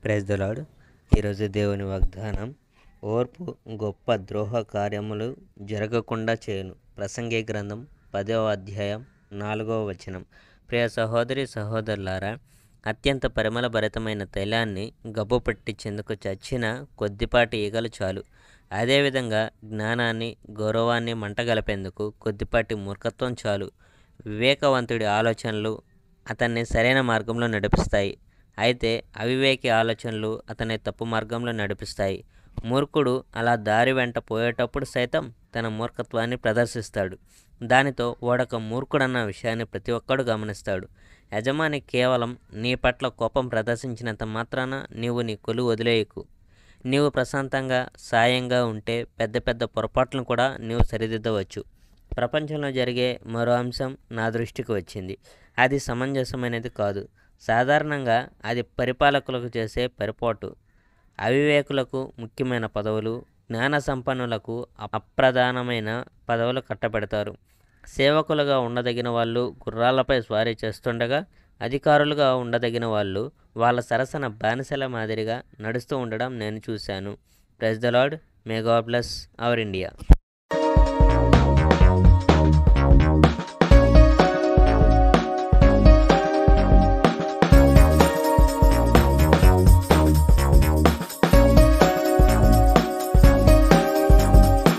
praise the lord ఈరోజు దేవుని వాగ్దానం ఓర్పు గొప్ప ద్రోహ కార్యములు జరగకుండా చేయును ప్రసంగి గ్రంథం పదవ అధ్యాయం నాలుగవ వచనం ప్రియ సహోదరి సహోదరులారా అత్యంత పరిమళ భరితమైన తైలాన్ని గబ్బు పట్టించేందుకు చచ్చిన కొద్దిపాటి ఈగలు చాలు అదేవిధంగా జ్ఞానాన్ని గౌరవాన్ని మంటగలిపేందుకు కొద్దిపాటి మూర్ఖత్వం చాలు వివేకవంతుడి ఆలోచనలు అతన్ని సరైన మార్గంలో నడిపిస్తాయి అయితే అవివేకి ఆలోచనలు అతని తప్పు మార్గంలో నడిపిస్తాయి మూర్ఖుడు అలా దారి వెంట పోయేటప్పుడు సైతం తన మూర్ఖత్వాన్ని ప్రదర్శిస్తాడు దానితో వాడొక మూర్ఖుడన్న విషయాన్ని ప్రతి ఒక్కడు గమనిస్తాడు యజమాని కేవలం నీ పట్ల కోపం ప్రదర్శించినంత మాత్రాన నీవు నీ కొలు వదిలేయకు నీవు ప్రశాంతంగా సాయంగా ఉంటే పెద్ద పెద్ద పొరపాట్లను కూడా నీవు సరిదిద్దవచ్చు ప్రపంచంలో జరిగే మరో అంశం నా దృష్టికి వచ్చింది అది సమంజసమైనది కాదు సాధారణంగా అది పరిపాలకులకు చేసే పరిపాటు అవివేకులకు ముఖ్యమైన పదవులు జ్ఞాన సంపన్నులకు అప్రధానమైన పదవులు కట్టబెడతారు సేవకులుగా ఉండదగిన వాళ్ళు గుర్రాలపై స్వారీ చేస్తుండగా అధికారులుగా ఉండదగిన వాళ్ళు వాళ్ళ సరసన బానిసల మాదిరిగా నడుస్తూ ఉండడం నేను చూశాను praise the lord may God bless our India